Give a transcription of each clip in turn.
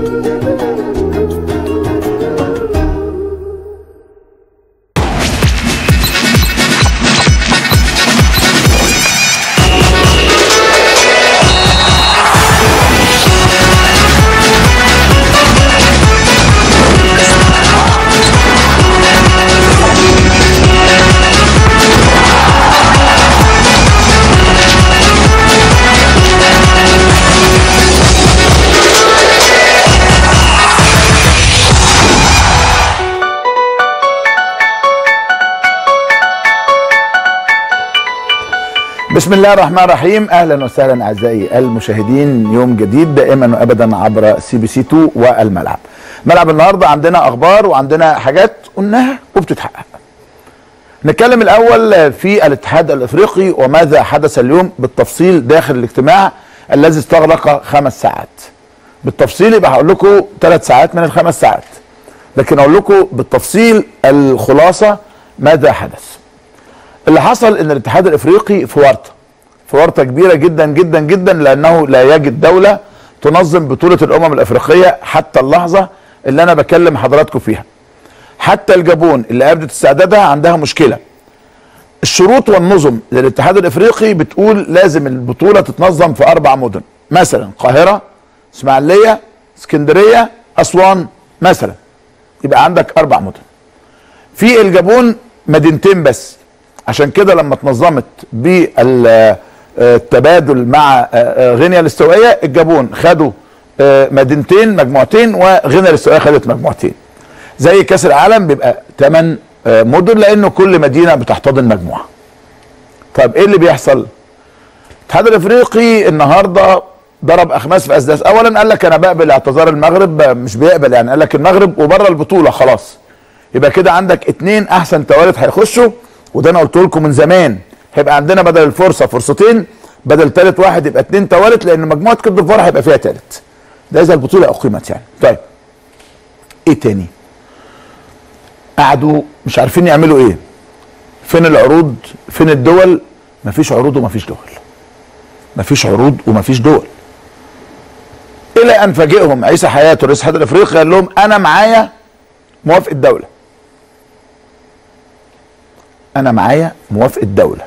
بسم الله الرحمن الرحيم اهلا وسهلا اعزائي المشاهدين يوم جديد دائما وابدا عبر سي بي سي 2 والملعب ملعب النهارده عندنا اخبار وعندنا حاجات قلناها وبتتحقق نتكلم الاول في الاتحاد الافريقي وماذا حدث اليوم بالتفصيل داخل الاجتماع الذي استغرق خمس ساعات بالتفصيل يبقى هقول لكم ثلاث ساعات من الخمس ساعات لكن اقول لكم بالتفصيل الخلاصه ماذا حدث اللي حصل ان الاتحاد الافريقي في ورطه في ورطه كبيره جدا جدا جدا لانه لا يجد دوله تنظم بطوله الامم الافريقيه حتى اللحظه اللي انا بكلم حضراتكم فيها حتى الجابون اللي ابدت استعدادها عندها مشكله الشروط والنظم للاتحاد الافريقي بتقول لازم البطوله تتنظم في اربع مدن مثلا القاهره اسماعيليه اسكندريه اسوان مثلا يبقى عندك اربع مدن في الجابون مدينتين بس عشان كده لما اتنظمت بالتبادل مع غينيا الاستوائيه الجابون خدوا مدينتين مجموعتين وغينيا الاستوائيه خدت مجموعتين زي كاس العالم بيبقى 8 مدن لانه كل مدينه بتحتضن مجموعه طب ايه اللي بيحصل الاتحاد الافريقي النهارده ضرب اخماس في اسداس اولا قال لك انا بقبل اعتذار المغرب مش بيقبل يعني قال لك المغرب وبره البطوله خلاص يبقى كده عندك اتنين احسن توالد هيخشوا وده انا قلت لكم من زمان هيبقى عندنا بدل الفرصه فرصتين بدل ثالث واحد يبقى اتنين توالت لان مجموعه كوت ديفوار هيبقى فيها ثالث ده اذا البطوله اقيمت يعني طيب ايه تاني قعدوا مش عارفين يعملوا ايه فين العروض فين الدول مفيش عروض ومفيش دول مفيش عروض ومفيش دول الى ان فاجئهم عيسى حياته رئيس الاتحاد الافريقي قال لهم انا معايا موافقه دوله انا معايا موافقه دوله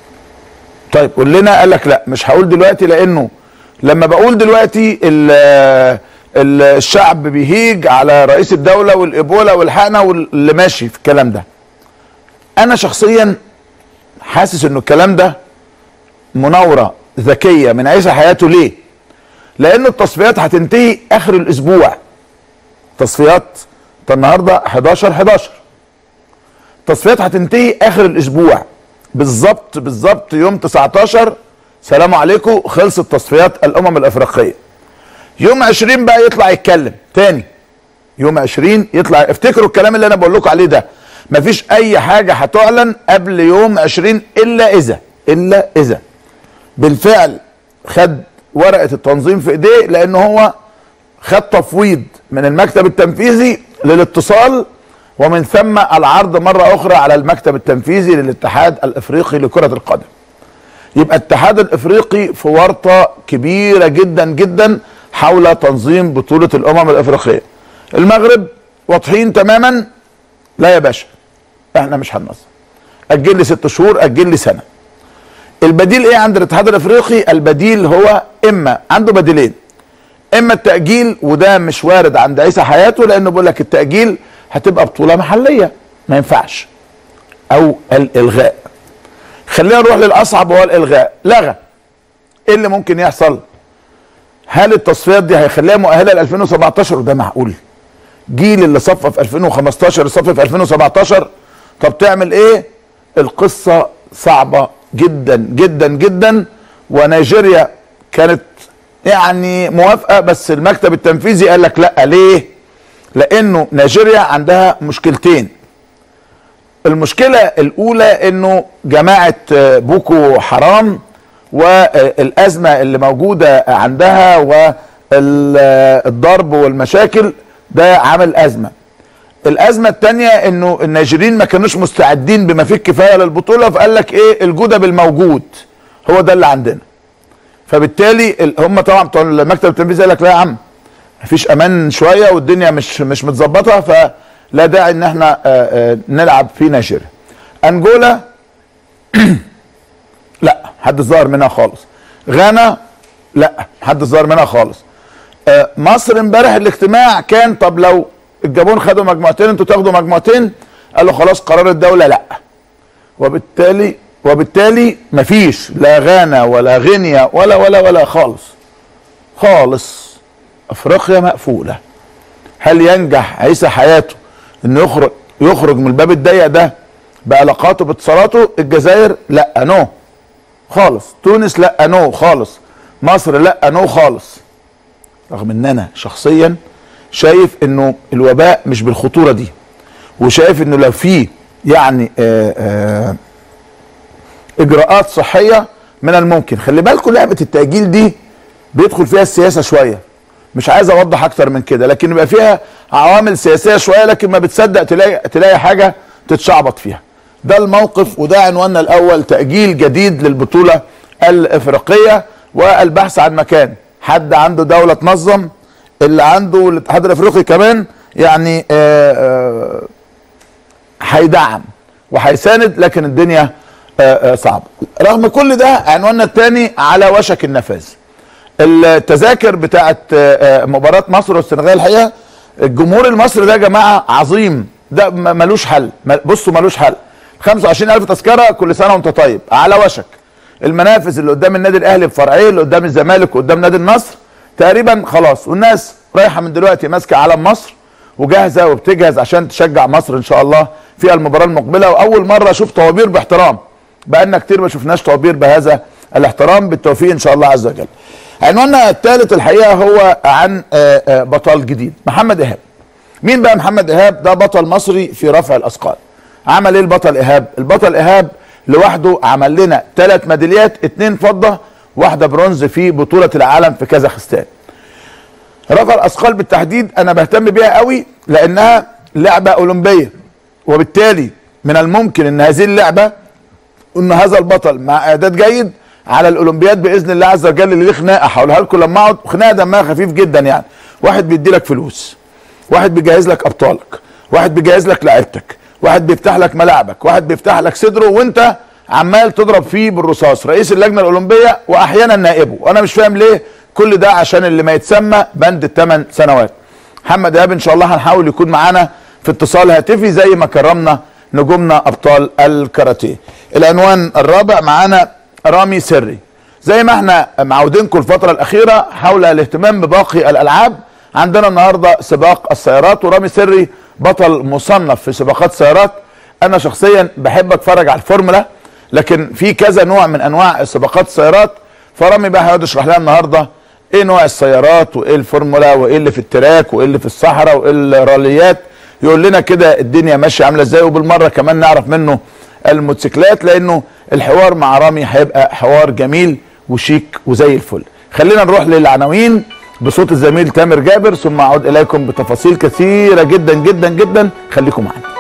طيب قول لنا قال لك لا مش هقول دلوقتي لانه لما بقول دلوقتي ال ال الشعب بيهيج على رئيس الدوله والابوله والحقنه واللي ماشي في الكلام ده انا شخصيا حاسس انه الكلام ده مناوره ذكيه من عيسى حياته ليه لان التصفيات هتنتهي اخر الاسبوع تصفيات النهارده 11 11 التصفيات هتنتهي اخر الاسبوع بالظبط بالظبط يوم 19 سلام عليكم خلصت تصفيات الامم الافريقيه يوم 20 بقى يطلع يتكلم تاني يوم 20 يطلع افتكروا الكلام اللي انا بقول لكم عليه ده مفيش اي حاجه هتعلن قبل يوم 20 الا اذا الا اذا بالفعل خد ورقه التنظيم في ايديه لان هو خد تفويض من المكتب التنفيذي للاتصال ومن ثم العرض مرة أخرى على المكتب التنفيذي للاتحاد الإفريقي لكرة القدم يبقى الاتحاد الإفريقي في ورطة كبيرة جدا جدا حول تنظيم بطولة الأمم الإفريقية المغرب واضحين تماما لا يا باشا احنا مش هننظم أجل لي ست شهور أجل لي سنة البديل ايه عند الاتحاد الافريقي البديل هو اما عنده بديلين اما التاجيل وده مش وارد عند عيسى حياته لانه بيقول لك التاجيل هتبقى بطوله محليه ما ينفعش او الالغاء خلينا نروح للاصعب وهو الالغاء لغى ايه اللي ممكن يحصل هل التصفيات دي هيخليها مؤهله ل 2017 وده معقول جيل اللي صفى في 2015 صفى في 2017 طب تعمل ايه القصه صعبه جدا جدا جدا ونيجيريا كانت يعني موافقه بس المكتب التنفيذي قال لك لا ليه لانه نيجيريا عندها مشكلتين المشكله الاولى انه جماعه بوكو حرام والازمه اللي موجوده عندها والضرب والمشاكل ده عامل ازمه الازمه الثانيه انه النيجيريين ما كانوش مستعدين بما فيه الكفايه للبطوله فقال لك ايه الجوده بالموجود هو ده اللي عندنا فبالتالي هم طبعا بتوع المكتب التنفيذي قال لك لا يا عم مفيش امان شويه والدنيا مش مش متظبطه فلا داعي ان احنا آه، آه، نلعب في نيجيريا انجولا لا حد ظاهر منها خالص غانا لا حد ظاهر منها خالص آه، مصر امبارح الاجتماع كان طب لو الجابون خدوا مجموعتين انتوا تاخدوا مجموعتين قالوا خلاص قرار الدوله لا وبالتالي وبالتالي مفيش لا غانا ولا غينيا ولا ولا ولا خالص خالص افريقيا مقفوله هل ينجح عيسى حياته انه يخرج يخرج من الباب الضيق ده بعلاقاته باتصالاته الجزائر لا نو خالص تونس لا نو خالص مصر لا نو خالص رغم ان انا شخصيا شايف انه الوباء مش بالخطوره دي وشايف انه لو في يعني آآ آآ اجراءات صحيه من الممكن خلي بالكم لعبه التاجيل دي بيدخل فيها السياسه شويه مش عايز اوضح اكتر من كده لكن يبقى فيها عوامل سياسيه شويه لكن ما بتصدق تلاقي تلاقي حاجه تتشعبط فيها ده الموقف وده عنواننا الاول تاجيل جديد للبطوله الافريقيه والبحث عن مكان حد عنده دوله تنظم اللي عنده الاتحاد الافريقي كمان يعني آآ آآ هيدعم وهيساند لكن الدنيا آآ آآ صعبه رغم كل ده عنواننا الثاني على وشك النفاذ التذاكر بتاعت آآ مباراه مصر والسنغال الحقيقه الجمهور المصري ده يا جماعه عظيم ده م- ملوش حل م- بصوا ملوش حل 25000 تذكره كل سنه وانت طيب على وشك المنافذ اللي قدام النادي الاهلي بفرعيه اللي قدام الزمالك وقدام نادي النصر تقريبا خلاص والناس رايحه من دلوقتي ماسكه علم مصر وجاهزه وبتجهز عشان تشجع مصر ان شاء الله في المباراه المقبله واول مره اشوف طوابير باحترام بقالنا كتير ما شفناش طوابير بهذا الاحترام بالتوفيق ان شاء الله عز وجل عنواننا الثالث الحقيقه هو عن آه، آه، بطل جديد محمد ايهاب مين بقى محمد ايهاب ده بطل مصري في رفع الاثقال عمل ايه البطل ايهاب البطل ايهاب لوحده عمل لنا ثلاث ميداليات اتنين فضه واحده برونز في بطوله العالم في كازاخستان رفع الاثقال بالتحديد انا بهتم بيها قوي لانها لعبه اولمبيه وبالتالي من الممكن ان هذه اللعبه ان هذا البطل مع اعداد جيد على الاولمبياد باذن الله عز وجل اللي ليه خناقه هقولها لكم لما اقعد خناقه دمها خفيف جدا يعني واحد بيدي لك فلوس واحد بيجهز لك ابطالك واحد بيجهز لك لعيبتك واحد بيفتح لك ملاعبك واحد بيفتح لك صدره وانت عمال تضرب فيه بالرصاص رئيس اللجنه الاولمبيه واحيانا نائبه وانا مش فاهم ليه كل ده عشان اللي ما يتسمى بند الثمان سنوات محمد ايهاب ان شاء الله هنحاول يكون معانا في اتصال هاتفي زي ما كرمنا نجومنا ابطال الكاراتيه العنوان الرابع معانا رامي سري زي ما احنا معودينكم الفترة الأخيرة حول الاهتمام بباقي الألعاب عندنا النهاردة سباق السيارات ورامي سري بطل مصنف في سباقات السيارات أنا شخصيا بحب أتفرج على الفورمولا لكن في كذا نوع من أنواع سباقات السيارات فرامي بقى هيقعد يشرح لنا النهارده ايه نوع السيارات وايه الفورمولا وايه اللي في التراك وايه اللي في الصحراء وايه الراليات يقول لنا كده الدنيا ماشيه عامله ازاي وبالمره كمان نعرف منه الموتوسيكلات لانه الحوار مع رامي هيبقى حوار جميل وشيك وزي الفل خلينا نروح للعناوين بصوت الزميل تامر جابر ثم اعود اليكم بتفاصيل كثيره جدا جدا جدا خليكم معانا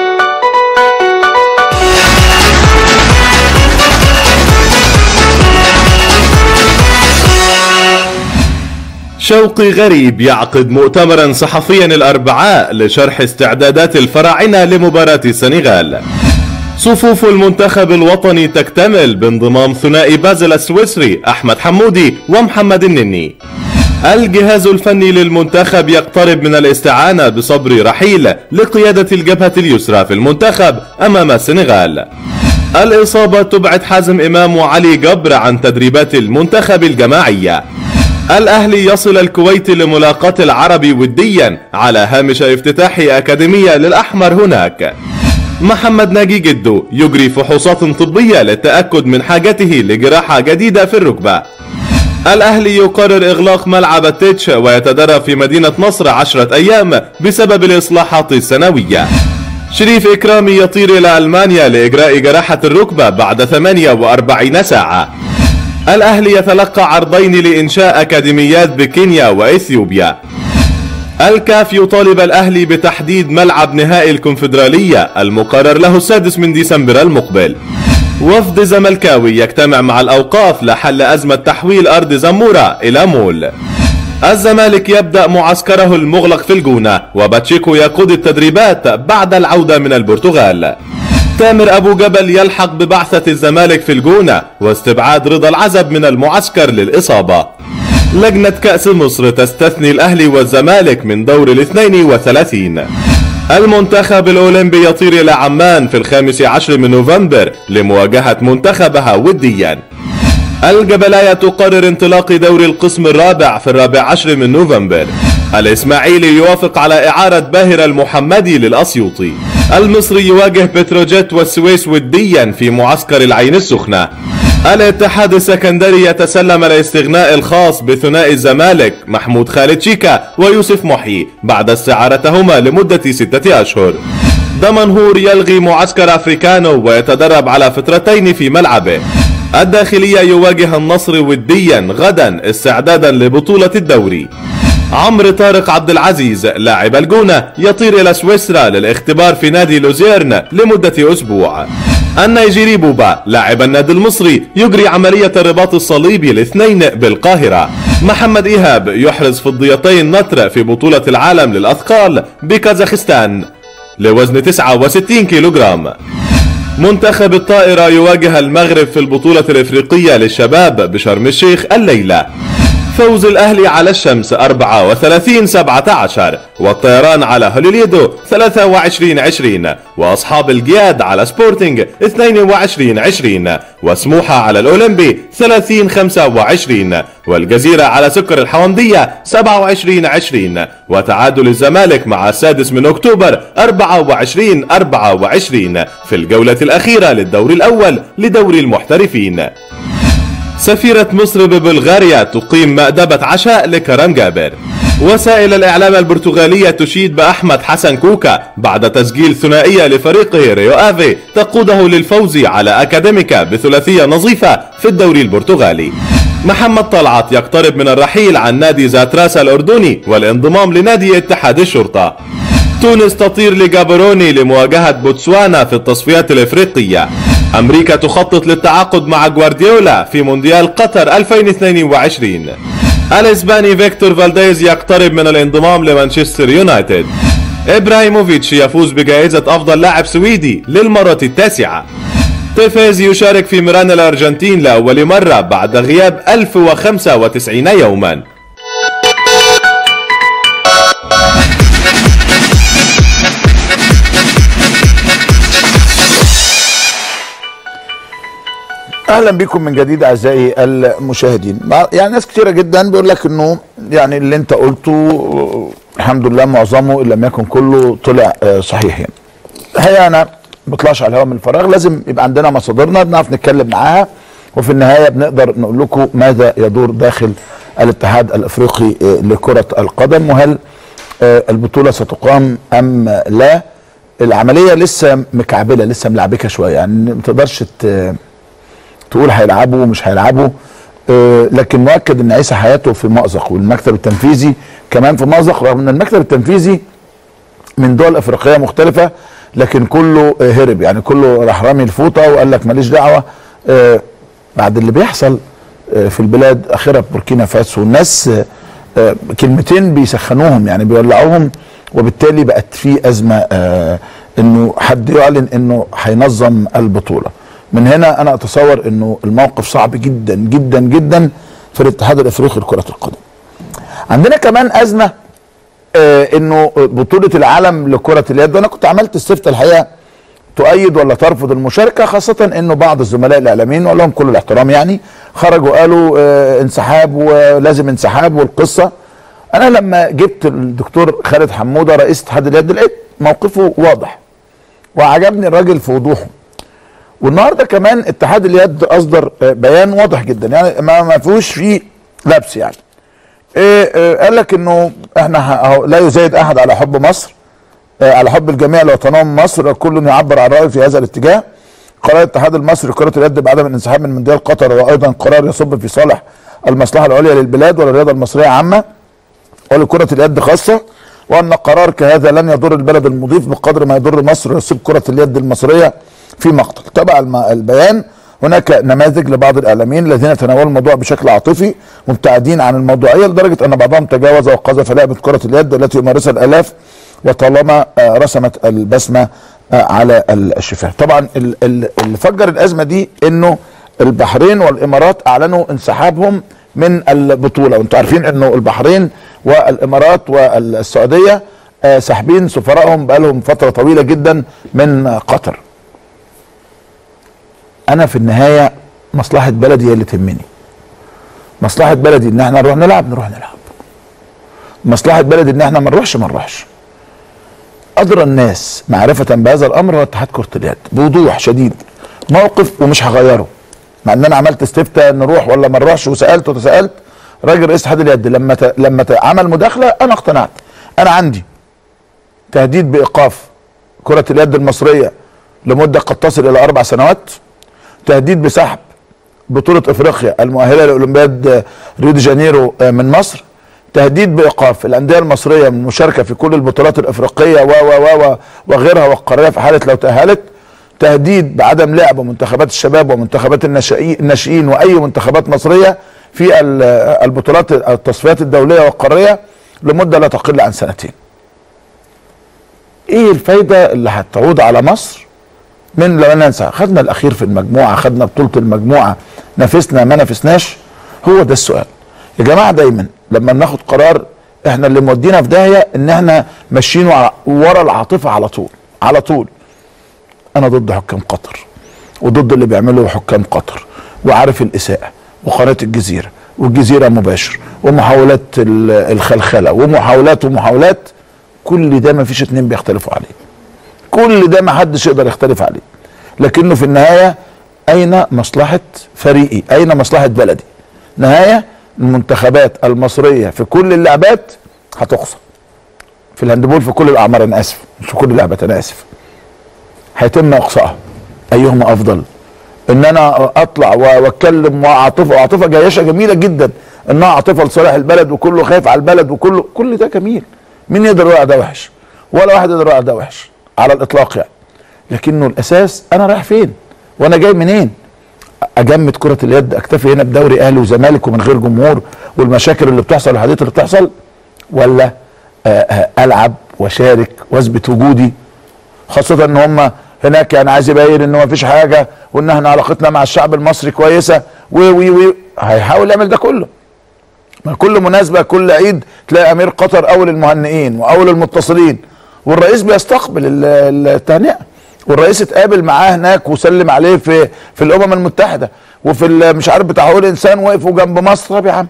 شوقي غريب يعقد مؤتمرا صحفيا الأربعاء لشرح استعدادات الفراعنة لمباراة السنغال صفوف المنتخب الوطني تكتمل بانضمام ثنائي بازل السويسري أحمد حمودي ومحمد النني الجهاز الفني للمنتخب يقترب من الاستعانة بصبري رحيل لقيادة الجبهة اليسرى في المنتخب أمام السنغال الإصابة تبعد حازم إمام وعلي جبر عن تدريبات المنتخب الجماعية الأهلي يصل الكويت لملاقاة العربي وديا على هامش افتتاح أكاديمية للأحمر هناك محمد ناجي جدو يجري فحوصات طبية للتأكد من حاجته لجراحة جديدة في الركبة الأهلي يقرر إغلاق ملعب التتش ويتدرب في مدينة نصر عشرة أيام بسبب الإصلاحات السنوية شريف إكرامي يطير إلى ألمانيا لإجراء جراحة الركبة بعد 48 ساعة الأهلي يتلقى عرضين لإنشاء أكاديميات بكينيا وإثيوبيا الكاف يطالب الأهلي بتحديد ملعب نهائي الكونفدرالية المقرر له السادس من ديسمبر المقبل وفد زملكاوي يجتمع مع الأوقاف لحل أزمة تحويل أرض زمورة إلى مول الزمالك يبدأ معسكره المغلق في الجونة وباتشيكو يقود التدريبات بعد العودة من البرتغال تامر أبو جبل يلحق ببعثة الزمالك في الجونة واستبعاد رضا العزب من المعسكر للإصابة لجنة كأس مصر تستثني الأهلي والزمالك من دور الاثنين وثلاثين المنتخب الأولمبي يطير إلى عمان في الخامس عشر من نوفمبر لمواجهة منتخبها وديا الجبلاية تقرر انطلاق دوري القسم الرابع في الرابع عشر من نوفمبر الإسماعيلي يوافق على إعارة باهر المحمدي للأسيوطي المصري يواجه بتروجيت والسويس وديا في معسكر العين السخنة الاتحاد السكندري يتسلم الاستغناء الخاص بثنائي الزمالك محمود خالد شيكا ويوسف محي بعد استعارتهما لمدة ستة أشهر دمنهور يلغي معسكر أفريكانو ويتدرب على فترتين في ملعبه الداخلية يواجه النصر وديا غدا استعدادا لبطولة الدوري عمرو طارق عبد العزيز لاعب الجونة يطير إلى سويسرا للاختبار في نادي لوزيرن لمدة أسبوع النيجيري بوبا لاعب النادي المصري يجري عملية الرباط الصليبي الاثنين بالقاهرة محمد إيهاب يحرز فضيتين نطر في بطولة العالم للأثقال بكازاخستان لوزن 69 كيلوغرام منتخب الطائرة يواجه المغرب في البطولة الإفريقية للشباب بشرم الشيخ الليلة فوز الأهلي على الشمس 34 17 والطيران على هوليليدو 23 20 وأصحاب الجياد على سبورتينج 22 20 وسموحة على الأولمبي 30 25 والجزيرة على سكر الحوندية 27 20 وتعادل الزمالك مع السادس من أكتوبر 24 24 في الجولة الأخيرة للدور الأول لدوري المحترفين سفيرة مصر ببلغاريا تقيم مأدبة عشاء لكرم جابر وسائل الإعلام البرتغالية تشيد بأحمد حسن كوكا بعد تسجيل ثنائية لفريقه ريو آفي تقوده للفوز على أكاديميكا بثلاثية نظيفة في الدوري البرتغالي محمد طلعت يقترب من الرحيل عن نادي زاتراسا الأردني والانضمام لنادي اتحاد الشرطة تونس تطير لجابروني لمواجهة بوتسوانا في التصفيات الإفريقية أمريكا تخطط للتعاقد مع جوارديولا في مونديال قطر 2022 الإسباني فيكتور فالديز يقترب من الانضمام لمانشستر يونايتد إبراهيموفيتش يفوز بجائزة أفضل لاعب سويدي للمرة التاسعة تيفيز يشارك في ميران الأرجنتين لأول مرة بعد غياب 1095 يوما اهلا بكم من جديد اعزائي المشاهدين مع- يعني ناس كتيره جدا بيقول لك انه يعني اللي انت قلته آه، الحمد لله معظمه ان لم يكن كله طلع آه، صحيح يعني الحقيقه انا ما بطلعش على الهواء من الفراغ لازم يبقى عندنا مصادرنا بنعرف نتكلم معاها وفي النهايه بنقدر نقول لكم ماذا يدور داخل الاتحاد الافريقي آه، لكره القدم وهل آه، البطوله ستقام ام لا العمليه لسه مكعبله لسه ملعبكه شويه يعني ما تقدرش ت- تقول هيلعبوا ومش هيلعبوا آه، لكن مؤكد ان عيسى حياته في مأزق والمكتب التنفيذي كمان في مأزق رغم ان المكتب التنفيذي من دول افريقيه مختلفه لكن كله آه، هرب يعني كله راح رامي الفوطه وقال لك ماليش دعوه آه، بعد اللي بيحصل آه، في البلاد اخرها في بوركينا فاسو الناس آه، آه، كلمتين بيسخنوهم يعني بيولعوهم وبالتالي بقت في ازمه آه، انه حد يعلن انه هينظم البطوله من هنا انا اتصور انه الموقف صعب جدا جدا جدا في الاتحاد الافريقي لكره القدم عندنا كمان ازمه آه انه بطوله العالم لكره اليد وانا كنت عملت استفتاء الحقيقه تؤيد ولا ترفض المشاركه خاصه انه بعض الزملاء الاعلاميين ولهم كل الاحترام يعني خرجوا قالوا آه انسحاب ولازم انسحاب والقصه انا لما جبت الدكتور خالد حموده رئيس اتحاد اليد لقيت موقفه واضح وعجبني الراجل في وضوحه والنهارده كمان اتحاد اليد اصدر آه، بيان واضح جدا يعني ما ما فيهوش فيه لبس يعني إيه إيه قال لك انه احنا ه- أهو لا يزايد احد على حب مصر آه، على حب الجميع لوطنهم مصر كل يعبر عن رايه في هذا الاتجاه قرار الاتحاد المصري لكرة اليد بعدم الانسحاب من مونديال قطر هو ايضا قرار يصب في صالح المصلحة العليا للبلاد وللرياضة المصرية عامة ولكرة اليد خاصة وأن قرار كهذا لن يضر البلد المضيف بقدر ما يضر مصر ويصيب كرة اليد المصرية في مقتل تبع الم- البيان هناك نماذج لبعض الاعلاميين الذين تناولوا الموضوع بشكل عاطفي مبتعدين عن الموضوعيه لدرجه ان بعضهم تجاوز وقذف لعبه كره اليد التي يمارسها الالاف وطالما آه، رسمت البسمه آه، على الشفاه. طبعا ال- ال- اللي فجر الازمه دي انه البحرين والامارات اعلنوا انسحابهم من البطوله وانتم عارفين انه البحرين والامارات والسعوديه آه، ساحبين سفرائهم بقالهم فتره طويله جدا من قطر. انا في النهايه مصلحه بلدي هي اللي تهمني. مصلحه بلدي ان احنا نروح نلعب نروح نلعب. مصلحه بلدي ان احنا ما نروحش ما نروحش. ادرى الناس معرفه بهذا الامر هو اتحاد كره اليد بوضوح شديد موقف ومش هغيره مع ان انا عملت استفتاء نروح ولا ما نروحش وسالت وتسالت راجل رئيس اتحاد اليد لما ت... لما ت... عمل مداخله انا اقتنعت انا عندي تهديد بايقاف كره اليد المصريه لمده قد تصل الى اربع سنوات تهديد بسحب بطوله افريقيا المؤهله لاولمبياد ريو دي جانيرو من مصر تهديد بايقاف الانديه المصريه من المشاركه في كل البطولات الافريقيه و و و وغيرها والقاريه في حاله لو تاهلت تهديد بعدم لعب منتخبات الشباب ومنتخبات الناشئين الناشئين واي منتخبات مصريه في ال- البطولات التصفيات الدوليه والقاريه لمده لا تقل عن سنتين. ايه الفايده اللي هتعود على مصر من لو ننسى خدنا الاخير في المجموعه خدنا بطوله المجموعه نافسنا ما نافسناش هو ده السؤال يا جماعه دايما لما بناخد قرار احنا اللي مودينا في داهيه ان احنا ماشيين ورا- ورا العاطفه على طول على طول انا ضد حكام قطر وضد اللي بيعمله حكام قطر وعارف الاساءه وقناه الجزيره والجزيره مباشر ومحاولات ال- الخلخله ومحاولات ومحاولات كل ده ما فيش اتنين بيختلفوا عليه كل ده ما حدش يقدر يختلف عليه لكنه في النهايه اين مصلحه فريقي اين مصلحه بلدي نهايه المنتخبات المصريه في كل اللعبات هتقصى في الهاندبول في كل الاعمار انا اسف مش في كل اللعبات انا اسف هيتم اقصائها ايهما افضل ان انا اطلع و- واتكلم وعاطفه وعاطفه جيشه جميله جدا انها عاطفه لصالح البلد وكله خايف على البلد وكله كل ده جميل مين يقدر يقع ده وحش ولا واحد يقدر يقع ده وحش على الاطلاق يعني لكنه الاساس انا رايح فين وانا جاي منين اجمد كره اليد اكتفي هنا بدوري اهلي وزمالك ومن غير جمهور والمشاكل اللي بتحصل والحاجات اللي بتحصل ولا آه، آه، العب واشارك واثبت وجودي خاصة ان هم هناك يعني عايز يبين ان ما فيش حاجة وان احنا علاقتنا مع الشعب المصري كويسة و و و هيحاول يعمل ده كله ما كل مناسبة كل عيد تلاقي امير قطر اول المهنئين واول المتصلين والرئيس بيستقبل ال- التهنئة والرئيس اتقابل معاه هناك وسلم عليه في في الامم المتحدة وفي ال- مش عارف بتاع حقوق الانسان وقفوا جنب مصر طب يا عم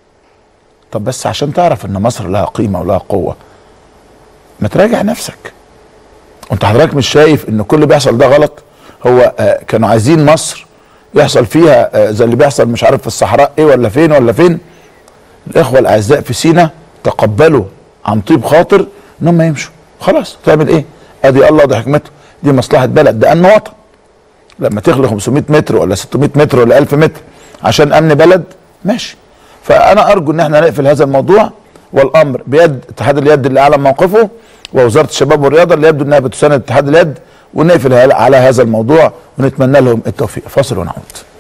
طب بس عشان تعرف ان مصر لها قيمة ولها قوة ما تراجع نفسك وانت حضرتك مش شايف ان كل اللي بيحصل ده غلط هو آه كانوا عايزين مصر يحصل فيها آه زي اللي بيحصل مش عارف في الصحراء ايه ولا فين ولا فين الاخوه الاعزاء في سينا تقبلوا عن طيب خاطر ان هم يمشوا خلاص تعمل ايه ادي الله ده حكمته دي مصلحه بلد ده امن وطن لما تخلي 500 متر ولا 600 متر ولا 1000 متر عشان امن بلد ماشي فانا ارجو ان احنا نقفل هذا الموضوع والامر بيد اتحاد اليد اللي اعلن موقفه ووزاره الشباب والرياضه اللي يبدو انها بتساند اتحاد اليد ونقفل على هذا الموضوع ونتمنى لهم التوفيق فاصل ونعود